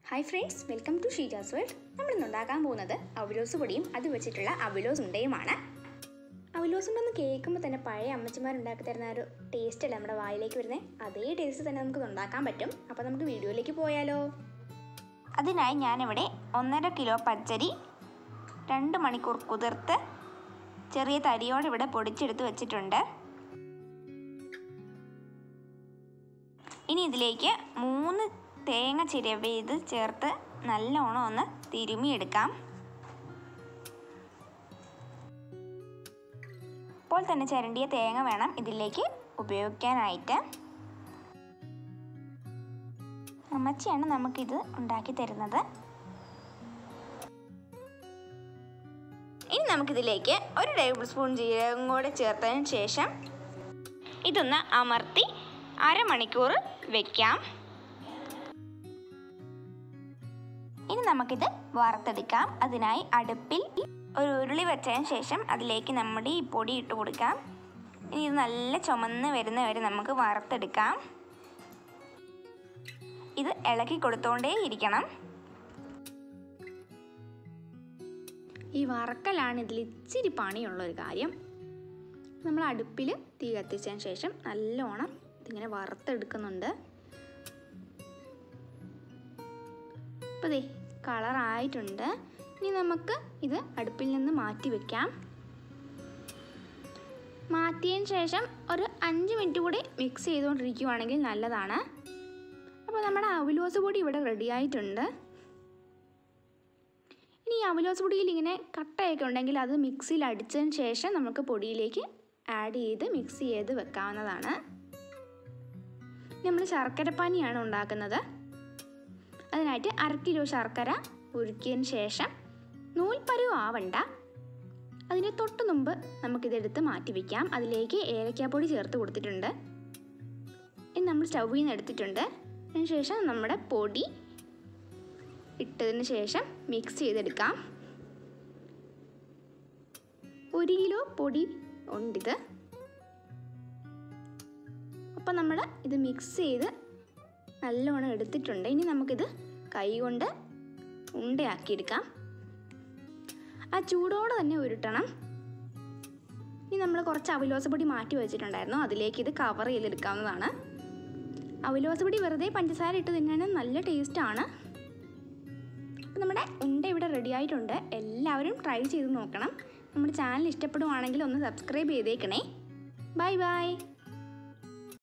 hi friends welcome to Sheeja's world നമ്മൾ ഇന്ന് ഉണ്ടാക്കാൻ പോകുന്നത് അവിലോസ് പൊടിയും അത് വെച്ചിട്ടുള്ള അവിലോസ് ഉണ്ടയുമാണ് അവിലോസ് ഉണ്ടെന്ന് കേൾക്കുമ്പോൾ തന്നെ പഴയ അമ്മച്ചിമാരുണ്ടാക്കി തരുന്ന ആ ഒരു ടേസ്റ്റ് അല്ല നമ്മുടെ വായിലേക്ക് വരുന്നത് അതേ ടേസ്റ്റ് തന്നെ നമുക്ക് ഉണ്ടാക്കാൻ പറ്റും അപ്പോൾ നമുക്ക് വീഡിയോയിലേക്ക് പോയാലോ അതിനായി ഞാനിവിടെ ഒന്നര കിലോ പച്ചരി രണ്ട് മണിക്കൂർ കുതിർത്ത് ചെറിയ തരിയോടെ ഇവിടെ പൊടിച്ചെടുത്ത് വെച്ചിട്ടുണ്ട് ഇനി ഇതിലേക്ക് മൂന്ന് തേങ്ങ ചിരവിയത് ചേർത്ത് നല്ലോണം ഒന്ന് തിരുമിയെടുക്കാം ഇപ്പോൾ തന്നെ ചിരണ്ടിയ തേങ്ങ വേണം ഇതിലേക്ക് ഉപയോഗിക്കാനായിട്ട് അമ്മച്ചിയാണ് നമുക്കിത് ഉണ്ടാക്കി തരുന്നത് ഇനി നമുക്കിതിലേക്ക് ഒരു ടേബിൾ സ്പൂൺ ജീരകം കൂടെ ചേർത്തതിന് ശേഷം ഇതൊന്ന് അമർത്തി അരമണിക്കൂർ വെക്കാം ഇനി നമുക്കിത് വറുത്തെടുക്കാം അതിനായി അടുപ്പിൽ ഒരു ഉരുളി വെച്ചതിന് ശേഷം അതിലേക്ക് നമ്മുടെ ഈ പൊടി ഇട്ട് കൊടുക്കാം ഇനി ഇത് നല്ല ചുമന്ന് വരുന്ന വരെ നമുക്ക് വറുത്തെടുക്കാം ഇത് ഇളക്കി കൊടുത്തോണ്ടേ ഇരിക്കണം ഈ വറക്കലാണ് ഇതിൽ ഇച്ചിരി പണിയുള്ള ഒരു കാര്യം നമ്മൾ അടുപ്പിൽ തീ കത്തിച്ചതിന് ശേഷം നല്ലോണം ഇതിങ്ങനെ വറുത്തെടുക്കുന്നുണ്ട് അപ്പോൾ ദേ കളറായിട്ടുണ്ട് ഇനി നമുക്ക് ഇത് അടുപ്പിൽ നിന്ന് മാറ്റി വെക്കാം മാറ്റിയതിന് ശേഷം ഒരു അഞ്ച് മിനിറ്റ് കൂടി മിക്സ് ചെയ്തുകൊണ്ടിരിക്കുവാണെങ്കിൽ നല്ലതാണ് അപ്പോൾ നമ്മുടെ അവലോസ് പൊടി ഇവിടെ റെഡി ആയിട്ടുണ്ട് ഇനി ഈ അവലോസ് പൊടിയിൽ ഇങ്ങനെ കട്ടയൊക്കെ ഉണ്ടെങ്കിൽ അത് മിക്സിയിൽ അടിച്ചതിന് ശേഷം നമുക്ക് പൊടിയിലേക്ക് ആഡ് ചെയ്ത് മിക്സ് ചെയ്ത് വെക്കാവുന്നതാണ് നമ്മൾ ശർക്കരപ്പാനിയാണ് ഉണ്ടാക്കുന്നത് അതിനായിട്ട് അര കിലോ ശർക്കര ഉരുക്കിയതിന് ശേഷം നൂൽപ്പരുവ് ആവണ്ട അതിന് തൊട്ട് മുമ്പ് നമുക്കിതെടുത്ത് മാറ്റി വയ്ക്കാം അതിലേക്ക് ഏലക്കാപ്പൊടി ചേർത്ത് കൊടുത്തിട്ടുണ്ട് ഇനി നമ്മൾ സ്റ്റൗവിൽ നിന്ന് എടുത്തിട്ടുണ്ട് അതിന് ശേഷം നമ്മുടെ പൊടി ഇട്ടതിന് ശേഷം മിക്സ് ചെയ്തെടുക്കാം ഒരു കിലോ പൊടി ഉണ്ടിത് അപ്പം നമ്മൾ ഇത് മിക്സ് ചെയ്ത് നല്ലോണം എടുത്തിട്ടുണ്ട് ഇനി നമുക്കിത് കൈ കൊണ്ട് ഉണ്ടയാക്കിയെടുക്കാം ആ ചൂടോടെ തന്നെ ഉരുട്ടണം ഇനി നമ്മൾ കുറച്ച് അവലോസ പൊടി മാറ്റി വെച്ചിട്ടുണ്ടായിരുന്നു അതിലേക്ക് ഇത് കവർ ചെയ്തെടുക്കാവുന്നതാണ് അവലോസ പൊടി വെറുതെ പഞ്ചസാര ഇട്ട് തിന്നാനും നല്ല ടേസ്റ്റാണ് അപ്പം നമ്മുടെ ഉണ്ട ഇവിടെ റെഡി ആയിട്ടുണ്ട് എല്ലാവരും ട്രൈ ചെയ്ത് നോക്കണം നമ്മുടെ ചാനൽ ഇഷ്ടപ്പെടുവാണെങ്കിൽ ഒന്ന് സബ്സ്ക്രൈബ് ചെയ്തേക്കണേ ബൈ ബൈ